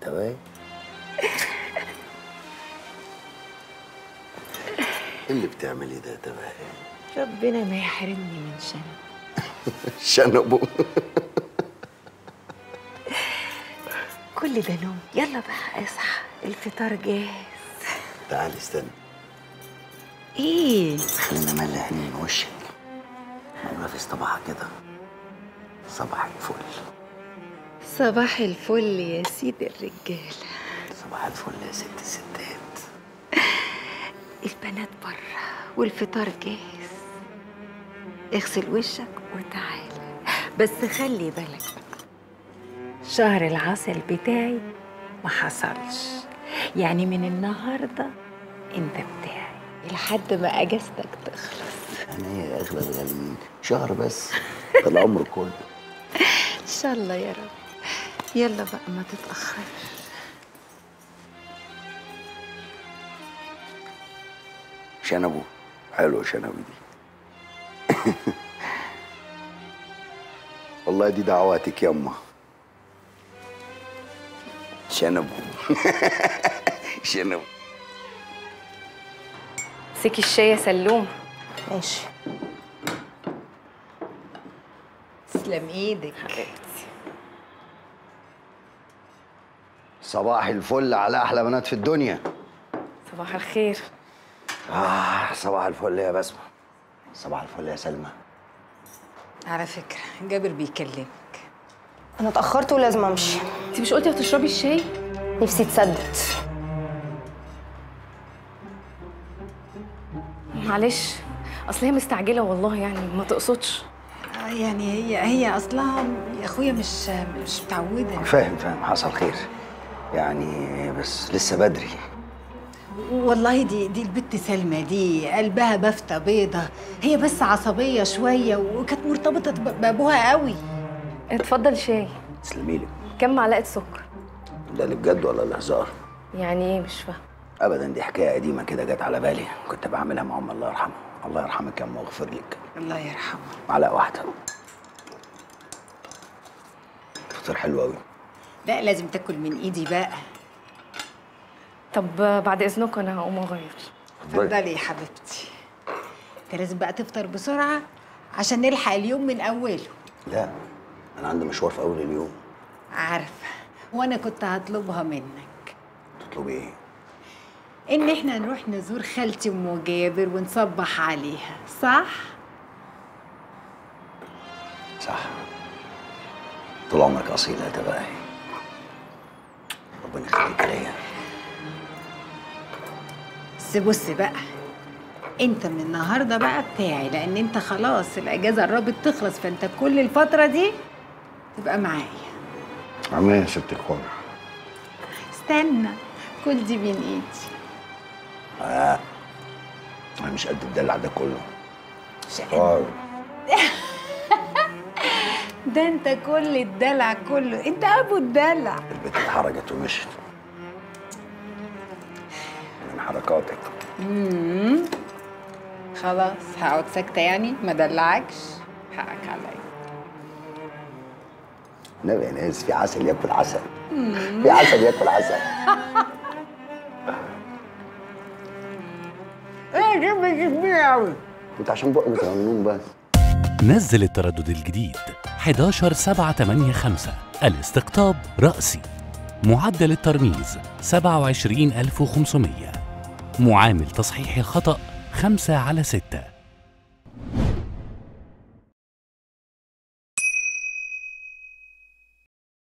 تمام إيه اللي بتعملي ده تمام ربنا ما يحرمني من شنب شنبه كل ده نوم يلا بقى اصحى الفطار جاهز تعالي استني ايه خلينا ملي عيني من وشك ما في صباحك كده صباح الفل صباح الفل يا سيد الرجال صباح الفل يا ست الستات البنات بره والفطار جاهز اغسل وشك وتعالى بس خلي بالك بقى شهر العسل بتاعي ما حصلش يعني من النهارده انت بتاعي لحد ما اجازتك تخلص انا ايه يا اغلى الغاليين شهر بس ده العمر كله ان شاء الله يا رب يلا بقى ما تتاخرش شنبه حلو شنبه دي والله دي دعواتك يما شنبه شنبه سيكي الشاي يا سلوم ماشي تسلم ايدك صباح الفل على احلى بنات في الدنيا صباح الخير آه صباح الفل يا بسمة صباح الفل يا سلمى على فكره جابر بيكلمك انا اتاخرت ولازم امشي انت مش قلتي هتشربي الشاي نفسي تسدد معلش اصل هي مستعجله والله يعني ما تقصدش يعني هي هي اصلها يا اخويا مش مش متعوده فاهم فاهم حصل خير يعني بس لسه بدري والله دي دي البت سلمى دي قلبها بفتة بيضة هي بس عصبية شوية وكانت مرتبطة ب- بأبوها قوي اتفضل شاي تسلمي لي كم معلقه سكر ده اللي بجد ولا الهزار يعني ايه مش فاهم ابدا دي حكايه قديمه كده جت على بالي كنت بعملها مع ام الله يرحمها الله يرحمك يا ام واغفر لك الله يرحمه معلقه واحده فطير حلو قوي لا لازم تاكل من ايدي بقى طب بعد اذنكم انا هقوم اغير اتفضلي يا حبيبتي انت لازم بقى تفطر بسرعة عشان نلحق اليوم من أوله لا انا عندي مشوار في اول اليوم عارفة وأنا كنت هطلبها منك تطلبي ايه إن إحنا نروح نزور خالتي أم جابر ونصبح عليها صح؟ صح طول عمرك اصيله يا تباهي ربنا يخليك ليا بس بص بقى انت من النهارده بقى بتاعي لان انت خلاص الاجازه قربت تخلص فانت كل الفتره دي تبقى معايا عامله ايه يا ست الكل استنى كل دي من ايدي انا مش قد الدلع ده كله مش اه ده انت كل الدلع كله انت ابو الدلع البت اتحرجت ومشت من حركاتك خلاص هقعد ساكته يعني ما دلعكش حقك عليا نبي يا ناس في عسل ياكل عسل في عسل ياكل عسل ايه ده مش كبير قوي انت عشان بقى بتاع النوم بس نزل التردد الجديد 11 7 8 5 الاستقطاب رأسي معدل الترميز 27500 معامل تصحيح الخطأ 5 على 6